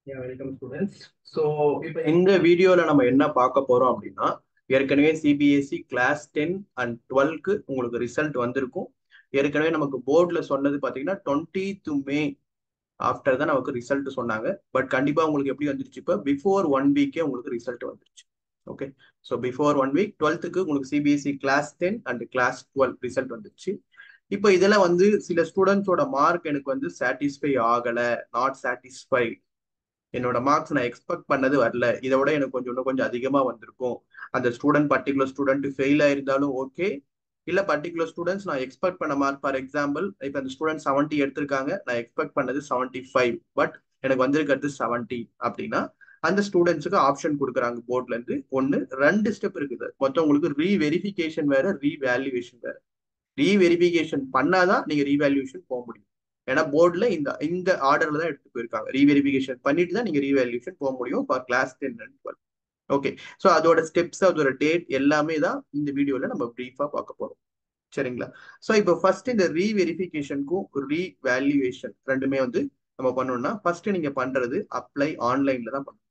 welcome students so இப்போ இந்த வீடியோல நம்ம என்ன பார்க்க போறோம் அப்படின்னா ஏற்கனவே சிபிஎஸ்சி கிளாஸ் டென் அண்ட் டுவெல்க்கு உங்களுக்கு ரிசல்ட் வந்திருக்கும் ஏற்கனவே நமக்கு போர்டில் சொன்னது பார்த்தீங்கன்னா டுவெண்ட்டி டு மே ஆஃப்டர் தான் நமக்கு ரிசல்ட் சொன்னாங்க பட் கண்டிப்பா உங்களுக்கு எப்படி வந்துருச்சு இப்போ பிஃபோர் ஒன் வீக்கே உங்களுக்கு ரிசல்ட் வந்துருச்சு okay so before one week டுவெல்த்துக்கு உங்களுக்கு CBSE class ten and class twelve result வந்துருச்சு இப்போ இதில் வந்து சில ஸ்டூடெண்ட்ஸோட மார்க் எனக்கு வந்து சாட்டிஸ்ஃபை ஆகலை நாட் சாட்டிஸ்ஃபை என்னோட மார்க்ஸ் நான் எக்ஸ்பெக்ட் பண்ணது வரல இதை விட எனக்கு கொஞ்சம் இன்னும் கொஞ்சம் அதிகமா வந்திருக்கும் அந்த ஸ்டூடெண்ட் பர்டிகுலர் ஸ்டூடெண்ட் ஃபெயில் ஆயிருந்தாலும் ஓகே இல்ல பர்டிகுலர் ஸ்டூடெண்ட்ஸ் நான் எக்ஸ்பெக்ட் பண்ண மார்க் ஃபார் எக்ஸாம்பிள் இப்போ அந்த ஸ்டூடெண்ட் செவன்ட்டி எடுத்திருக்காங்க நான் எக்ஸ்பெக்ட் பண்ணது செவன்ட்டி ஃபைவ் பட் எனக்கு வந்திருக்கிறது செவன்ட்டி அப்படின்னா அந்த ஸ்டூடெண்ட்ஸுக்கு ஆப்ஷன் கொடுக்குறாங்க போர்ட்ல இருந்து ஒன்னு ரெண்டு ஸ்டெப் இருக்குது மொத்தம் உங்களுக்கு ரீவெரிஃபிகேஷன் வேற ரீவேல்யூவேஷன் வேற ரீவெரிஃபிகேஷன் பண்ணாதான் நீங்க ரீவேல்யூவேஷன் போக முடியும் ஏன்னா போர்டில் இந்த இந்த ஆர்டர்ல தான் எடுத்து போயிருக்காங்க ரீவெரிஃபிகேஷன் பண்ணிட்டு தான் நீங்க ரீவேல்யூஷன் போக முடியும் for class ten and twelve okay so அதோட ஸ்டெப்ஸ் அதோட டேட் எல்லாமே தான் இந்த வீடியோல நம்ம ப்ரீஃபா பார்க்க போறோம் சரிங்களா ஸோ இப்போ ஃபர்ஸ்ட் இந்த ரீவெரிஃபிகேஷனுக்கும் ரீவேல்யூவேஷன் ரெண்டுமே வந்து நம்ம பண்ணோம்னா ஃபர்ஸ்ட் நீங்க பண்றது அப்ளை ஆன்லைன்ல தான் பண்ணணும்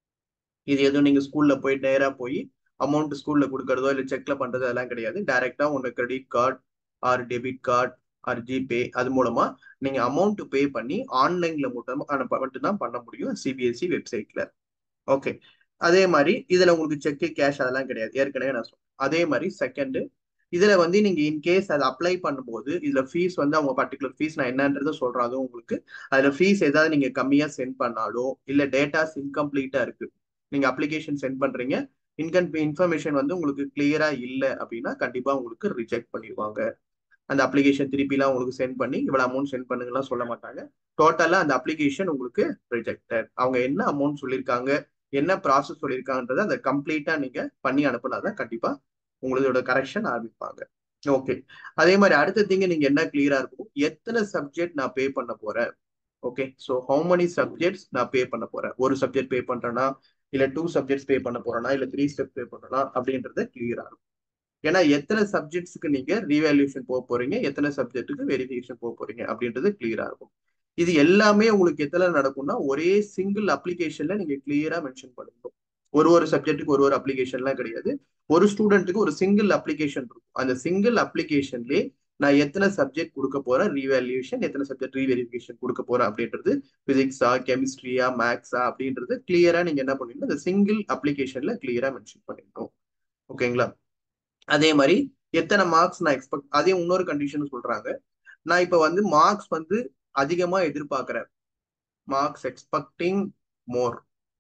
இது எதுவும் நீங்க ஸ்கூல்ல போய் நேரா போய் அமௌண்ட் ஸ்கூல்ல கொடுக்கறதோ இல்லை செக்ல பண்றதோ அதெல்லாம் கிடையாது டைரக்டா உங்க credit card or debit card or GPay அது மூலமா நீங்க அமௌண்ட் பே பண்ணி ஆன்லைன்ல மட்டும் மட்டும்தான் பண்ண முடியும் சிபிஎஸ்சி வெப்சைட்ல ஓகே அதே மாதிரி இதுல உங்களுக்கு செக்கு கேஷ் அதெல்லாம் கிடையாது ஏற்கனவே நான் சொன்னேன் அதே மாதிரி செகண்ட் இதுல வந்து நீங்க இன்கேஸ் அதை அப்ளை பண்ணும்போது இதுல ஃபீஸ் வந்து அவங்க பர்டிகுலர் ஃபீஸ் நான் என்னன்றதை சொல்றேன் அதுவும் உங்களுக்கு அதுல ஃபீஸ் ஏதாவது நீங்க கம்மியா சென்ட் பண்ணாலோ இல்ல டேட்டாஸ் இன்கம்ப்ளீட்டா இருக்கு நீங்க அப்ளிகேஷன் சென்ட் பண்றீங்க இன்கம் இன்ஃபர்மேஷன் வந்து உங்களுக்கு கிளியரா இல்லை அப்படின்னா கண்டிப்பா உங்களுக்கு ரிஜெக்ட் பண்ணிடுவாங்க அந்த அப்ளிகேஷன் திருப்பிலாம் உங்களுக்கு சென்ட் பண்ணி இவ்வளவு அமௌண்ட் சென்ட் பண்ணுங்கலாம் சொல்ல மாட்டாங்க டோட்டலா அந்த அப்ளிகேஷன் உங்களுக்கு ரிஜெக்டட் அவங்க என்ன அமௌண்ட் சொல்லியிருக்காங்க என்ன ப்ராசஸ் சொல்லியிருக்காங்கன்றத அந்த கம்ப்ளீட்டா நீங்க பண்ணி அனுப்புனாதான் கண்டிப்பா உங்களோட கரெக்ஷன் ஆரம்பிப்பாங்க ஓகே அதே மாதிரி அடுத்த திங்க நீங்க என்ன கிளியரா இருக்கும் எத்தனை சப்ஜெக்ட் நான் பே பண்ண போறேன் okay so how many subjects நான் பே பண்ண போறேன் ஒரு சப்ஜெக்ட் பே பண்றேன்னா இல்ல டூ சப்ஜெக்ட்ஸ் பே பண்ண போறேன்னா இல்ல த்ரீ ஸ்டெப் பே பண்றேன்னா அப்படின்றது கிளியரா இருக்கும் ஏன்னா எத்தனை சப்ஜெக்ட்ஸுக்கு நீங்க ரீவேல்யூஷன் போக போறீங்க எத்தனை சப்ஜெக்ட்டுக்கு வெரிஃபிகேஷன் போக போறீங்க அப்படின்றது கிளியரா இருக்கும் இது எல்லாமே உங்களுக்கு எத்தனை நடக்கும்னா ஒரே சிங்கிள் அப்ளிகேஷன்ல நீங்க கிளியரா மென்ஷன் பண்ணணும் ஒரு ஒரு சப்ஜெக்ட்டுக்கு ஒரு ஒரு அப்ளிகேஷன்லாம் கிடையாது ஒரு ஸ்டூடெண்ட்டுக்கு ஒரு சிங்கிள் அப்ளிகேஷன் இருக்கும் அந்த சிங்கிள் அப்ளிகேஷன்லேயே நான் எத்தனை சப்ஜெக்ட் கொடுக்க போறேன் ரீவேல்யூஷன் எத்தனை சப்ஜெக்ட் ரீவெரிஃபிகேஷன் கொடுக்க போறேன் அப்படின்றது பிசிக்ஸா கெமிஸ்ட்ரியா மேக்ஸா அப்படின்றது கிளியரா நீங்க என்ன பண்ணீங்கன்னா அந்த சிங்கிள் அப்ளிகேஷன்ல கிளியரா மென்ஷன் பண்ணிடணும் ஓகேங்களா அதே மாதிரி எத்தனை மார்க்ஸ் நான் எக்ஸ்பெக்ட் அதே இன்னொரு கண்டிஷன் சொல்றாங்க நான் இப்ப வந்து மார்க்ஸ் வந்து அதிகமா எதிர்பார்க்கிறேன் மார்க்ஸ் எக்ஸ்பெக்டிங் மோர்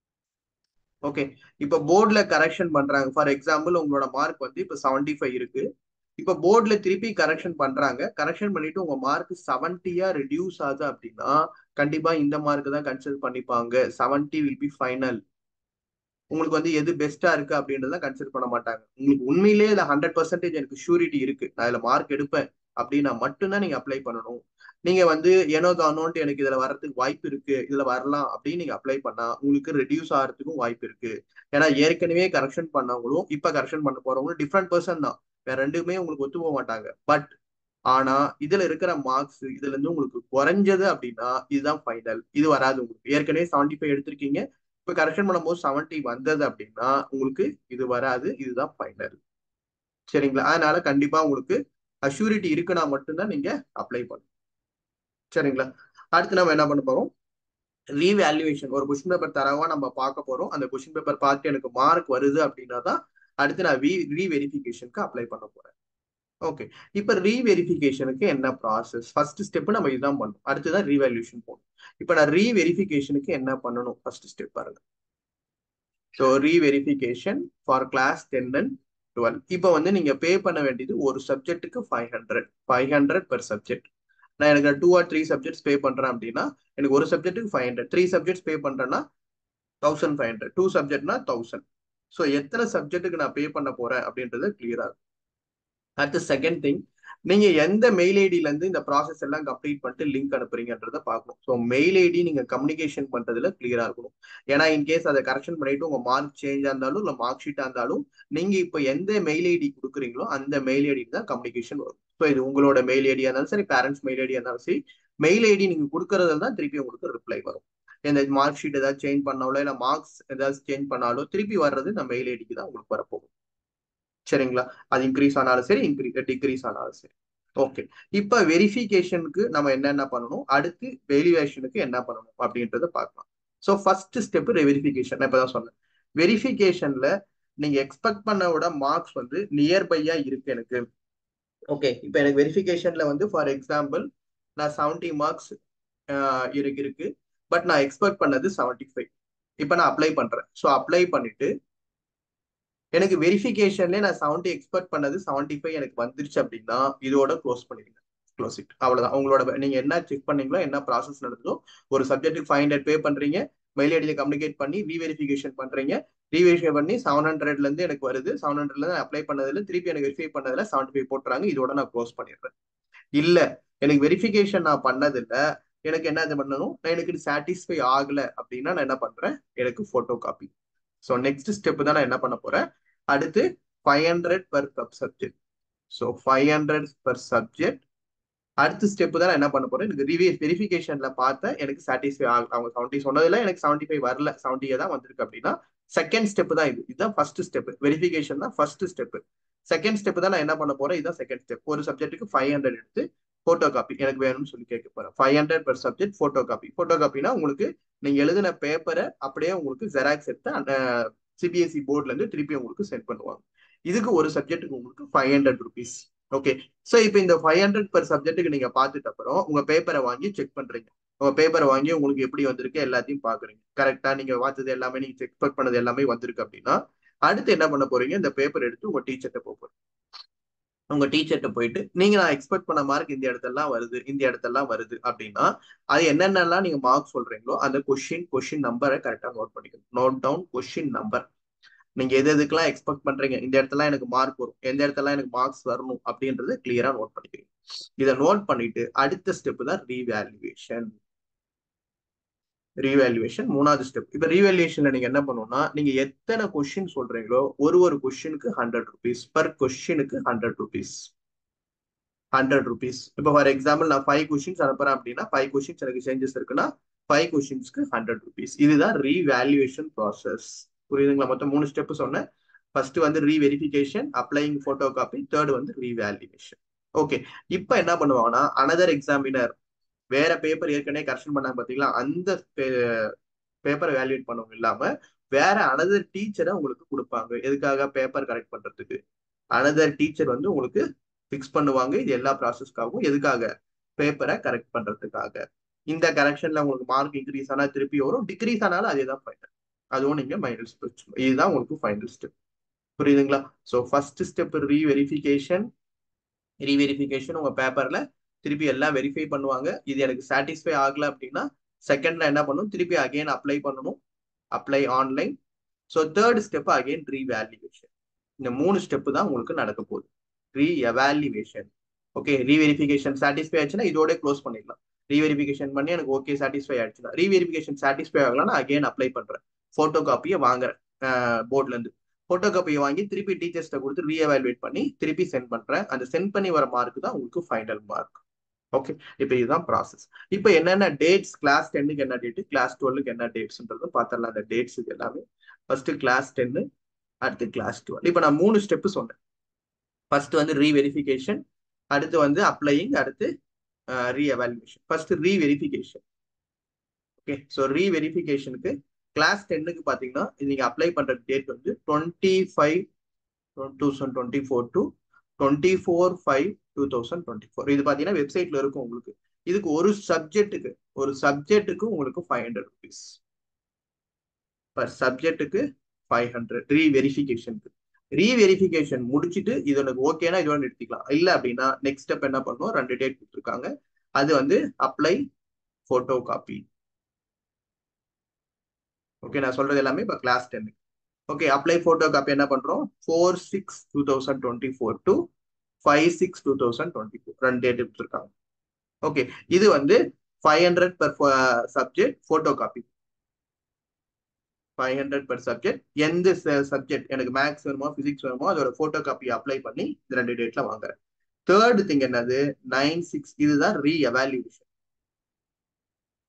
ஓகே இப்ப போர்ட்ல கரெக்ஷன் பண்றாங்க ஃபார் எக்ஸாம்பிள் உங்களோட மார்க் வந்து இப்ப செவன்டி ஃபைவ் இருக்கு இப்ப போர்ட்ல திருப்பி கரெக்ஷன் பண்றாங்க கரெக்ஷன் பண்ணிட்டு உங்க மார்க் செவன்டியா ரெடியூஸ் ஆகுது அப்படின்னா கண்டிப்பா இந்த மார்க் தான் கன்சிடர் பண்ணிப்பாங்க செவன்டி வில் பி ஃபைனல் உங்களுக்கு வந்து எது பெஸ்டா இருக்கு அப்படின்றத கன்சிடர் பண்ண மாட்டாங்க உங்களுக்கு உண்மையிலேயே இதுல ஹண்ட்ரட் பர்சன்டேஜ் எனக்கு ஷூரிட்டி இருக்கு நான் இதுல மார்க் எடுப்பேன் அப்படின்னா மட்டும்தான் நீங்க அப்ளை பண்ணணும் நீங்க வந்து ஏனோ தானோன்ட்டு எனக்கு இதுல வர்றதுக்கு வாய்ப்பு இருக்கு இதுல வரலாம் அப்படின்னு நீங்க அப்ளை பண்ணா உங்களுக்கு ரெடியூஸ் ஆகிறதுக்கும் வாய்ப்பு இருக்கு ஏன்னா ஏற்கனவே கரெக்ஷன் பண்ணவங்களும் இப்ப கரெக்ஷன் பண்ண போறவங்களும் டிஃப்ரெண்ட் பர்சன் தான் வேற ரெண்டுமே உங்களுக்கு ஒத்து போக மாட்டாங்க பட் ஆனா இதுல இருக்கிற மார்க்ஸ் இதுல இருந்து உங்களுக்கு குறைஞ்சது அப்படின்னா இதுதான் ஃபைனல் இது வராது உங்களுக்கு ஏற்கனவே செவன்டி ஃபைவ் எடுத்திருக்கீங்க இப்ப கரெக்ஷன் பண்ணும்போது செவன்டி வந்தது அப்படின்னா உங்களுக்கு இது வராது இதுதான் ஃபைனல் சரிங்களா அதனால கண்டிப்பா உங்களுக்கு அஷூரிட்டி இருக்குன்னா மட்டும்தான் நீங்க அப்ளை பண்ணணும் சரிங்களா அடுத்து நம்ம என்ன பண்ண போறோம் ரீவேல்யூவேஷன் ஒரு கொஸ்டின் பேப்பர் தரவா நம்ம பார்க்க போறோம் அந்த கொஸ்டின் பேப்பர் பார்த்து எனக்கு மார்க் வருது அப்படின்னா தான் அடுத்து நான் வி ரீவெரிஃபிகேஷனுக்கு அப்ளை பண்ண போறேன் ஓகே இப்ப ரீவெரிஃபிகேஷனுக்கு என்ன ப்ராசஸ் ஃபர்ஸ்ட் ஸ்டெப் நம்ம இதுதான் பண்ணணும் அடுத்துதான் ரீவேல்யூஷன் போகணும் இப்ப நான் ரீவெரிஃபிகேஷனுக்கு என்ன பண்ணணும் ஃபர்ஸ்ட் ஸ்டெப் பாருங்க so reverification for class ten and twelve இப்போ வந்து நீங்க பே பண்ண வேண்டியது ஒரு சப்ஜெக்ட்டுக்கு five hundred five hundred per subject நான் எனக்கு two or three subjects pay பண்றேன் அப்படின்னா எனக்கு ஒரு சப்ஜெக்ட்டுக்கு five hundred three subjects pay பண்றேன்னா தௌசண்ட் ஃபைவ் ஹண்ட்ரட் டூ சப்ஜெக்ட்னா தௌசண்ட் ஸோ எத்தனை சப்ஜெக்ட்டுக்கு நான் பே பண்ண போறேன் அப்படின்றது கிளியரா இருக்கும் அடுத்து செகண்ட் திங் நீங்க எந்த மெயில் ஐடியில இருந்து இந்த ப்ராசஸ் எல்லாம் கம்ப்ளீட் பண்ணிட்டு லிங்க் அனுப்புறீங்கன்றத பார்க்கணும் ஸோ மெயில் ஐடி நீங்க கம்யூனிகேஷன் பண்றதுல கிளியரா இருக்கணும் ஏன்னா இன்கேஸ் அதை கரெக்ஷன் பண்ணிட்டு உங்க மார்க் சேஞ்சா இருந்தாலும் இல்ல மார்க் ஷீட்டா இருந்தாலும் நீங்க இப்போ எந்த மெயில் ஐடி கொடுக்குறீங்களோ அந்த மெயில் ஐடி தான் கம்யூனிகேஷன் வரும் ஸோ இது உங்களோட மெயில் ஐடியா இருந்தாலும் சரி பேரண்ட்ஸ் மெயில் ஐடியா இருந்தாலும் சரி மெயில் ஐடி நீங்க கொடுக்கறதுல தான் திருப்பி உங்களுக்கு ரிப்ளை வரும் இந்த மார்க் ஷீட் ஏதாவது சேஞ்ச் பண்ணாலோ இல்லை மார்க்ஸ் ஏதாவது சேஞ்ச் பண்ணாலோ திருப்பி வர்றது நம்ம மெயில் ஐடிக்கு தான் உங்களுக்கு வரப்போகும் சரிங்களா அது இன்க்ரீஸ் ஆனாலும் சரி இன்க்ரீ டிக்ரீஸ் ஆனாலும் சரி ஓகே இப்போ வெரிஃபிகேஷனுக்கு நம்ம என்னென்ன பண்ணணும் அடுத்து வேல்யூவேஷனுக்கு என்ன பண்ணணும் அப்படின்றத பார்க்கலாம் ஸோ ஃபர்ஸ்ட் ஸ்டெப் வெரிஃபிகேஷன் நான் இப்போ தான் சொன்னேன் வெரிஃபிகேஷன்ல நீங்க எக்ஸ்பெக்ட் பண்ண விட மார்க்ஸ் வந்து நியர்பையா இருக்கு எனக்கு ஓகே இப்போ எனக்கு வெரிஃபிகேஷன்ல வந்து ஃபார் எக்ஸாம்பிள் நான் செவன்டி மார்க்ஸ் இருக்கு இருக்கு பட் நான் எக்ஸ்பெக்ட் பண்ணது செவன்டி ஃபைவ் இப்போ நான் அப்ளை பண்றேன் ஸோ அப்ளை பண்ணிட்டு எனக்கு வெரிஃபிகேஷன்ல நான் செவன்டி எக்ஸ்பெக்ட் பண்ணது செவன்டி ஃபைவ் எனக்கு வந்துருச்சு அப்படின்னா இதோட க்ளோஸ் பண்ணிடுங்க க்ளோஸ் இட் அவ்வளவுதான் உங்களோட நீங்க என்ன செக் பண்ணீங்களோ என்ன ப்ராசஸ் நடந்ததோ ஒரு சப்ஜெக்ட்டுக்கு ஃபைவ் ஹண்ட்ரட் பே பண்றீங்க மெயில் ஐடியில கம்யூனிகேட் பண்ணி ரீவெரிஃபிகேஷன் பண்றீங்க ரீவெரிஃபை பண்ணி செவன் ஹண்ட்ரட்ல இருந்து எனக்கு வருது செவன் ஹண்ட்ரட்ல இருந்து அப்ளை பண்ணதுல திருப்பி எனக்கு வெரிஃபை பண்ணதுல செவன்டி ஃபைவ் போட்டுறாங்க இதோட நான் க்ளோஸ் பண்ணிடுறேன் இல்ல எனக்கு வெரிஃபிகேஷன் நான் பண்ணதில்ல எனக்கு என்ன இது பண்ணணும் நான் எனக்கு சாட்டிஸ்ஃபை ஆகல அப்படின்னா நான் என்ன பண்றேன் எனக்கு photo copy so next step தான் நான் என்ன பண்ண போறேன் அடுத்து five hundred per sub subject so five hundred per subject அடுத்த ஸ்டெப் தான் நான் என்ன பண்ண போறேன் எனக்கு ரிவே வெரிஃபிகேஷன்ல பார்த்தேன் எனக்கு சாட்டிஸ்ஃபை ஆகும் அவங்க செவன்டி சொன்னதுல எனக்கு செவன்டி ஃபைவ் வரல செவன்டியே தான் வந்திருக்கு அப்படின்னா செகண்ட் ஸ்டெப் தான் இது இதுதான் ஃபர்ஸ்ட் ஸ்டெப் வெரிஃபிகேஷன் தான் ஃபர்ஸ்ட் ஸ்டெப் செகண்ட் ஸ்டெப் தான் நான் என்ன பண்ண போறேன் இதுதான் செகண்ட் ஸ்டெப் ஒரு சப்ஜெக்ட்டுக்கு ஃபைவ் ஹண்ட்ரட் எடுத்து போட்டோ காப்பி எனக்கு வேணும்னு சொல்லி கேட்க போறேன் five hundred per subject photo copy photo காப்பினா உங்களுக்கு நீங்க எழுதின பேப்பரை அப்படியே உங்களுக்கு ஜெராக்ஸ் எடுத்து அந்த சிபிஎஸ்இ போர்ட்ல இருந்து திருப்பி உங்களுக்கு சென்ட் பண்ணுவாங்க இதுக்கு ஒரு சப்ஜெக்ட்டுக்கு உங்களுக்கு five hundred rupees okay so இப்போ இந்த ஃபைவ் ஹண்ட்ரட் பர் சப்ஜெக்ட்டுக்கு நீங்க பார்த்துட்டு அப்புறம் உங்க பேப்பரை வாங்கி செக் பண்றீங்க உங்க பேப்பரை வாங்கி உங்களுக்கு எப்படி வந்திருக்கு எல்லாத்தையும் பாக்குறீங்க கரெக்டா நீங்க பார்த்தது எல்லாமே நீங்க எக்ஸ்பெக்ட் பண்ணது எல்லாமே வந்திருக்கு அப்படின்னா அடுத்து என்ன பண்ண போறீங்க இந்த பேப்பர் எடுத்து உங்க டீச்சர்கிட்ட போக உங்க டீச்சர்கிட்ட போயிட்டு நீங்க நான் எக்ஸ்பெக்ட் பண்ண மார்க் இந்த இடத்தெல்லாம் வருது இந்த இடத்தெல்லாம் வருது அப்படின்னா அது என்னென்னலாம் நீங்க மார்க் சொல்றீங்களோ அந்த கொஸ்டின் கொஸ்டின் நம்பரை கரெக்டா நோட் பண்ணிக்கணும் நோட் டவுன் கொஸ்டின் நம்பர் நீங்க எது எதுக்கெல்லாம் எக்ஸ்பெக்ட் பண்றீங்க இந்த இடத்துல எனக்கு மார்க் வரும் எந்த இடத்துல எனக்கு மார்க்ஸ் வரணும் அப்படின்றது கிளியரா நோட் பண்ணிக்கிறீங்க இதை நோட் பண்ணிட்டு அடுத்த ஸ்டெப் தான் ரீவேல்யூவேஷன் ரீவேல்யூவேஷன் மூணாவது ஸ்டெப் இப்போ ரீவேல்யூவேஷன்ல நீங்க என்ன பண்ணணும்னா நீங்க எத்தனை கொஸ்டின் சொல்றீங்களோ ஒரு ஒரு கொஸ்டினுக்கு ஹண்ட்ரட் ருபீஸ் பர் கொஸ்டினுக்கு ஹண்ட்ரட் ருபீஸ் ஹண்ட்ரட் ருபீஸ் இப்போ ஃபார் எக்ஸாம்பிள் நான் ஃபைவ் கொஸ்டின்ஸ் அனுப்புறேன் அப்படின்னா ஃபைவ் கொஸ்டின்ஸ் எனக்கு சேஞ்சஸ் இருக்குன்னா ஃபைவ் கொஸ்டின்ஸ்க்கு ஹண்ட்ரட் ருபீஸ் இதுதான் ரீவேல்யூவேஷன் ப்ராசஸ் புரியுதுங்களா மொத்தம் மூணு ஸ்டெப் சொன்னேன் ஃபர்ஸ்ட் வந்து reverification applying photo copy third வந்து ரீவேல்யூவேஷன் ஓகே இப்போ என்ன பண்ணுவாங்கன்னா அனதர் எக்ஸாமினர் வேற பேப்பர் ஏற்கனவே கரெக்ஷன் பண்ணாங்க பாத்தீங்களா அந்த பேப்பரை வேல்யூட் பண்ணவங்க இல்லாம வேற அனதர் டீச்சரை உங்களுக்கு கொடுப்பாங்க எதுக்காக பேப்பர் கரெக்ட் பண்றதுக்கு அனதர் டீச்சர் வந்து உங்களுக்கு ஃபிக்ஸ் பண்ணுவாங்க இது எல்லா ப்ராசஸ்க்காகவும் எதுக்காக பேப்பரை கரெக்ட் பண்றதுக்காக இந்த கரெக்ஷன்ல உங்களுக்கு மார்க் இன்க்ரீஸ் ஆனா திருப்பி வரும் டிக்ரீஸ் ஆனாலும் அதே தான் ஃபைனல் அதுவும் நீங்க மைனஸ் இதுதான் உங்களுக்கு ஃபைனல் ஸ்டெப் புரியுதுங்களா so first step reverification reverification உங்க பேப்பர்ல திருப்பி எல்லாம் வெரிஃபை பண்ணுவாங்க இது எனக்கு சாட்டிஸ்ஃபை ஆகல அப்படின்னா செகண்ட்ல என்ன பண்ணணும் திருப்பி அகைன் அப்ளை பண்ணணும் apply online so third step again revaluation இந்த மூணு ஸ்டெப் தான் உங்களுக்கு நடக்க போகுது re evaluation okay reverification satisfy ஆச்சுன்னா இதோட க்ளோஸ் பண்ணிடலாம் ரீவெரிஃபிகேஷன் பண்ணி எனக்கு ஓகே சாட்டிஸ்ஃபை ஆயிடுச்சுன்னா ரீவெரிஃபிகேஷன் சாட்டிஸ்ஃபை ஆகலாம் நான் அகைன் அப்ளை பண்றேன் போட்டோ காப்பியை வாங்குறேன் போர்ட்ல இருந்து போட்டோ காப்பியை வாங்கி திருப்பி டீச்சர்ஸ்ட கொடுத்து ரீஎவாலுவேட் பண்ணி திருப்பி சென்ட் பண்றேன் அந்த சென்ட் பண்ணி வர மார்க் தான் உங்களுக்கு ஃபைனல் மார்க் ஓகே இப்போ இதுதான் ப்ராசஸ் இப்போ என்னென்ன டேட்ஸ் கிளாஸ் டென்னுக்கு என்ன டேட் கிளாஸ் டுவெல்லுக்கு என்ன டேட்ஸ்ன்றது பார்த்துடலாம் அந்த டேட்ஸ் இது எல்லாமே ஃபர்ஸ்ட் கிளாஸ் டென்னு அடுத்து கிளாஸ் டுவெல் இப்போ நான் மூணு ஸ்டெப் சொன்னேன் ஃபர்ஸ்ட் வந்து ரீவெரிஃபிகேஷன் அடுத்து வந்து அப்ளையிங் அடுத்து reevaluation first reverification okay so ரீவெரிஃபிகேஷனுக்கு கிளாஸ் டென்னுக்கு பார்த்தீங்கன்னா நீங்க அப்ளை பண்ற டேட் வந்து twenty five two thousand twenty four to twenty four five two thousand twenty four இது பார்த்தீங்கன்னா வெப்சைட்ல இருக்கும் உங்களுக்கு இதுக்கு ஒரு சப்ஜெக்ட்டுக்கு ஒரு சப்ஜெக்ட்டுக்கு உங்களுக்கு ஃபைவ் ஹண்ட்ரட் ருபீஸ் பர் சப்ஜெக்ட்டுக்கு ஃபைவ் ஹண்ட்ரட் ரீவெரிஃபிகேஷனுக்கு ரீவெரிஃபிகேஷன் முடிச்சுட்டு இது எனக்கு ஓகேனா இதோட நிறுத்திக்கலாம் இல்லை அப்படின்னா நெக்ஸ்ட் ஸ்டெப் என்ன பண்ணுவோம் ரெண்டு டேட் கொடுத்துருக்காங்க அது வந்து அப்ளை போட்டோ காப்பி ஓகே நான் சொல்றது எல்லாமே இப்போ class ten okay apply photo copy என்ன பண்றோம் four six two thousand twenty four to five six two thousand twenty four ரெண்டு டேட் எடுத்துருக்காங்க ஓகே இது வந்து five hundred per subject photo copy five hundred per subject எந்த subject எனக்கு maths வேணுமோ physics வேணுமோ அதோட போட்டோ காப்பி அப்ளை பண்ணி இந்த ரெண்டு டேட்ல வாங்குறேன் தேர்ட் திங் என்னது நைன் சிக்ஸ் இதுதான் reevaluation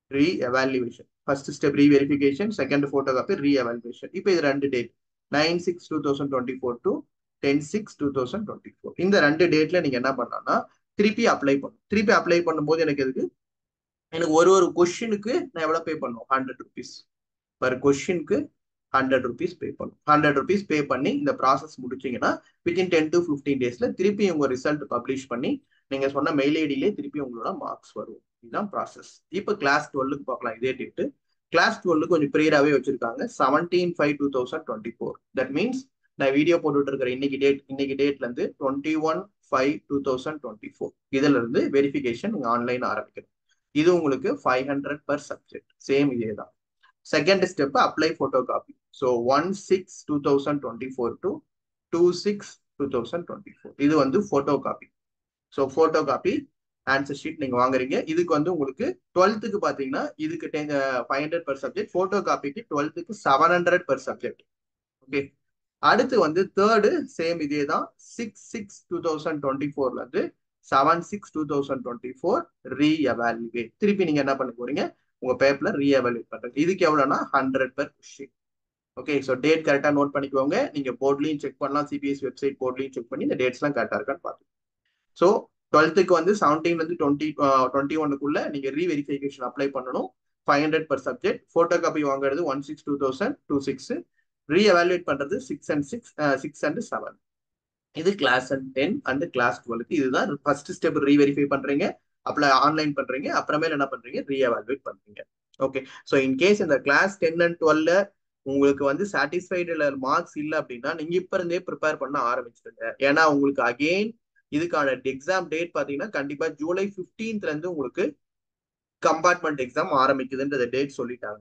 reevaluation first step reverification second photo copy reevaluation இப்போ இது ரெண்டு date nine six two thousand twenty four to ten six two thousand twenty four இந்த ரெண்டு டேட்ல நீங்க என்ன பண்ணலாம்னா திருப்பி அப்ளை பண்ணும் திருப்பி அப்ளை பண்ணும்போது எனக்கு எதுக்கு எனக்கு ஒரு ஒரு கொஷினுக்கு நான் எவ்வளவு பே பண்ணும் ஹண்ட்ரட் ருபீஸ் பர் கொஷினுக்கு ஹண்ட்ரட் ருபீஸ் பே பண்ணும் ஹண்ட்ரட் ருபீஸ் பே பண்ணி இந்த ப்ராசஸ் முடிச்சீங்கன்னா வித்தின் டென் டு ஃபிஃப்டீன் டேஸ்ல திருப்பி உங்க ரிசல்ட் பப்ளிஷ் பண்ணி நீங்க சொன்ன மெயில் ஐடியிலே திருப்பி உங்களோட மார்க்ஸ் வரும் இதுதான் ப்ராசஸ் இப்போ கிளாஸ் டுவெல்லுக்கு பார்க்கலாம் இதே டேட்டு கிளாஸ் டுவெல் கொஞ்சம் ப்ரியராகவே வச்சிருக்காங்க seventeen five two thousand twenty four that means நான் வீடியோ போட்டுட்டு இருக்கிற இன்னைக்கு டேட் இன்னைக்கு டேட்ல இருந்து twenty one five two thousand twenty four இதுல இருந்து வெரிஃபிகேஷன் நீங்க ஆன்லைன் ஆரம்பிக்கணும் இது உங்களுக்கு five hundred per subject same இதே தான் second step apply photo copy so one six two thousand twenty four to two six two thousand twenty four இது வந்து photo copy so photo copy answer sheet நீங்க வாங்குறீங்க இதுக்கு வந்து உங்களுக்கு டுவெல்த்துக்கு பாத்தீங்கன்னா இதுக்கு ten five hundred per subject photo காப்பிக்கு டுவெல்த்துக்கு seven hundred per subject okay அடுத்து வந்து தேர்டு சேம் இதே தான் six six two thousand twenty ஃபோர்ல இருந்து seven six two thousand twenty four reevaluate திருப்பி நீங்க என்ன பண்ண போறீங்க உங்க பேப்பர்ல ரீ எவாலுவேட் பண்றது இதுக்கு எவ்வளவுனா hundred per question okay so date கரெக்டா நோட் பண்ணிக்கோங்க நீங்க போர்ட்லயும் செக் பண்ணலாம் சிபிஎஸ் வெப்சைட் போர்ட்லயும் செக் பண்ணி இந்த டேட்ஸ் எல்லாம் கரெக்டா இருக்கான்னு பார்த்து ஸோ டுவெல்த்துக்கு வந்து செவன்டீன்ல இருந்து டுவெண்ட்டி டுவெண்ட்டி ஒன்னுக்குள்ள நீங்க ரீவெரிஃபிகேஷன் அப்ளை பண்ணணும் five hundred per subject photo copy வாங்குறது one six two thousand two six reevaluate பண்றது six and six six and seven இது class and ten and class டுவெல்க்கு இதுதான் ஃபர்ஸ்ட் ஸ்டெப் ரீவெரிஃபை பண்றீங்க apply online பண்றீங்க அப்புறமேல என்ன பண்றீங்க ரீ எவாலுவேட் பண்றீங்க ஓகே ஸோ இன்கேஸ் இந்த கிளாஸ் டென் அண்ட் டுவெல்ல உங்களுக்கு வந்து சாட்டிஸ்ஃபைடு மார்க்ஸ் இல்லை அப்படின்னா நீங்க இப்ப இருந்தே ப்ரிப்பேர் பண்ண ஆரம்பிச்சிருங்க ஏன்னா உங்களுக்கு அகெயின் இதுக்கான எக்ஸாம் டேட் பாத்தீங்கன்னா கண்டிப்பா ஜூலை பிப்டீன்த்ல இருந்து உங்களுக்கு கம்பார்ட்மெண்ட் எக்ஸாம் ஆரம்பிக்குதுன்ற டேட் சொல்லிட்டாங்க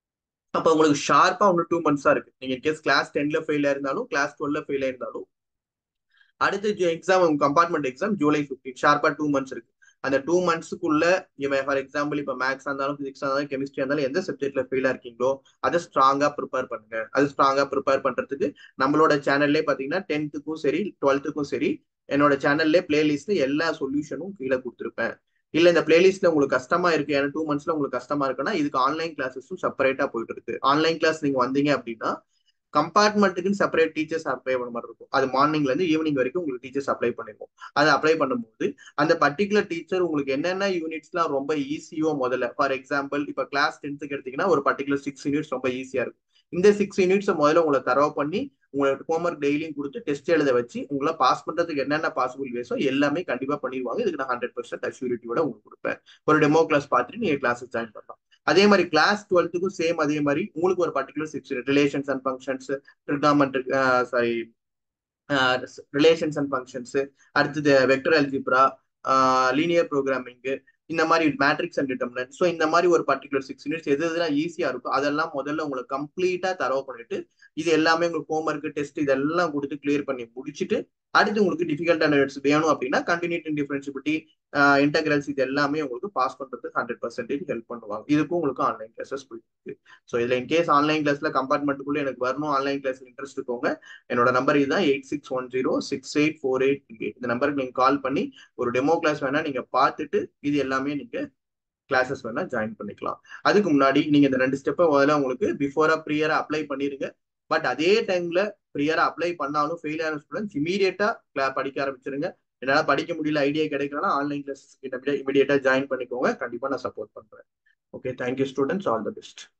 அப்ப உங்களுக்கு ஷார்ப்பா ஒன்று டூ மந்த்ஸா இருக்கு நீங்க கேஸ் கிளாஸ் டென்ல ஃபெயில் இருந்தாலும் கிளாஸ் டுவெல்ல ஃபெயில் இருந்தாலும் அடுத்த exam compartment exam July fifteen ஷார்ப்பா டூ மந்த்ஸ் இருக்கு அந்த டூ மந்த்ஸுக்குள்ள இவன் ஃபார் எக்ஸாம்பிள் இப்போ மேக்ஸ் இருந்தாலும் பிசிக்ஸ் இருந்தாலும் கெமிஸ்ட்ரி இருந்தாலும் எந்த சப்ஜெக்ட்ல ஃபெயிலா இருக்கீங்களோ அதை ஸ்ட்ராங்கா ப்ரிப்பேர் பண்ணுங்க அது ஸ்ட்ராங்கா ப்ரிப்பேர் பண்றதுக்கு நம்மளோட சேனல்லே பாத்தீங்கன்னா டென்த்துக்கும் சரி டுவெல்த்துக்கும் சரி என்னோட சேனல்லே பிளேலிஸ்ட் எல்லா சொல்யூஷனும் கீழே கொடுத்துருப்பேன் இல்ல இந்த பிளேலிஸ்ட்ல உங்களுக்கு கஷ்டமா இருக்கு ஏன்னா டூ மந்த்ஸ்ல உங்களுக்கு கஷ்டமா இருக்குன்னா இதுக்கு ஆன்லைன் கிளாஸஸும் செப்பரேட்டா போயிட்டு இருக்கு ஆன்லைன் கிளாஸ் நீங்க வந்தீங்க அப்படின்னா கம்பார்ட்மெண்ட்டுக்குன்னு செப்பரேட் டீச்சர்ஸ் அப்ளை பண்ண மாதிரி இருக்கும் அது மார்னிங்ல இருந்து ஈவினிங் வரைக்கும் உங்களுக்கு டீச்சர்ஸ் அப்ளை பண்ணிருக்கும் அதை அப்ளை பண்ணும்போது அந்த பர்டிகுலர் டீச்சர் உங்களுக்கு என்னென்ன யூனிட்ஸ்லாம் ரொம்ப ஈஸியோ முதல்ல ஃபார் எக்ஸாம்பிள் இப்போ கிளாஸ் டென்த்துக்கு எடுத்தீங்கன்னா ஒரு பர்டிகுலர் சிக்ஸ் யூனிட்ஸ் ரொம்ப ஈஸியா இருக்கும் இந்த சிக்ஸ் யூனிட்ஸை முதல்ல உங்களை தரவு பண்ணி உங்களுக்கு ஹோம்ஒர்க் டெய்லியும் கொடுத்து டெஸ்ட் எழுத வச்சு உங்களை பாஸ் பண்றதுக்கு என்னென்ன பாசிபிள் வேஸோ எல்லாமே கண்டிப்பா பண்ணிடுவாங்க இதுக்கு நான் ஹண்ட்ரட் பர்சன்ட் அஷ்யூரிட்டியோட உங்களுக்கு கொடுப்பேன் ஒரு டெமோ கிளாஸ் பார்த்துட்டு நீங்க கிளாஸஸ் ஜாயின் பண்ணலாம் அதே மாதிரி கிளாஸ் டுவெல்த்துக்கும் சேம் அதே மாதிரி உங்களுக்கு ஒரு particular six relations and functions trigonometric sorry relations and functions அடுத்தது வெக்டர் அல்ஜிப்ரா லீனியர் ப்ரோக்ராமிங்கு இந்த மாதிரி மேட்ரிக்ஸ் அண்ட் டிட்டர்மினன்ட் ஸோ இந்த மாதிரி ஒரு பர்டிகுலர் சிக்ஸ் யூனிட்ஸ் எது எதுலாம் ஈஸியா இருக்கும் அதெல்லாம் முதல்ல உங்களுக்கு கம்ப்ளீட்டா தரவு பண்ணிட்டு இது எல்லாமே உங்களுக்கு ஹோம்ஒர்க் டெஸ்ட் இதெல்லாம் கொடுத்து கிளியர் பண்ணி முடிச்சுட்டு அடுத்து உங்களுக்கு டிஃபிகல்ட்டான யூனிட்ஸ் வேணும் அப்படின்னா கண்டினியூட்டி டிஃபரன்சிபிலிட்டி இன்டகிரல்ஸ் இது எல்லாமே உங்களுக்கு பாஸ் பண்றதுக்கு ஹண்ட்ரட் பர்சன்டேஜ் ஹெல்ப் பண்ணுவாங்க இதுக்கும் உங்களுக்கு ஆன்லைன் கிளாஸஸ் போயிட்டு இருக்கு ஸோ இதுல இன்கேஸ் ஆன்லைன் கிளாஸ்ல கம்பார்ட்மெண்ட்டுக்குள்ள எனக்கு வரணும் ஆன்லைன் கிளாஸ் இன்ட்ரெஸ்ட் இருக்கோங்க என்னோட நம்பர் இதுதான் eight six one zero six eight four eight eight இந்த நம்பருக்கு நீங்க கால் பண்ணி ஒரு டெமோ கிளாஸ் வேணா நீங்க பார்த்துட்டு இது எல்லாமே நீங்க கிளாஸஸ் வேணா ஜாயின் பண்ணிக்கலாம் அதுக்கு முன்னாடி நீங்க இந்த ரெண்டு ஸ்டெப்பை முதல்ல உங்களுக்கு பிஃபோரா ப்ரியரா அப்ளை பண்ணிருங்க பட் அதே டைம்ல ப்ரியரா அப்ளை பண்ணாலும் ஃபெயில் ஆன ஸ்டூடெண்ட்ஸ் இமீடியட்டா படிக்க ஆரம்பிச்சிருங்க என்னால படிக்க முடியல ஐடியா கிடைக்கலன்னா ஆன்லைன் கிளாஸ் இமீடியட்டா ஜாயின் பண்ணிக்கோங்க கண்டிப்பா நான் சப்போர்ட் பண்றேன் okay thank you students all the best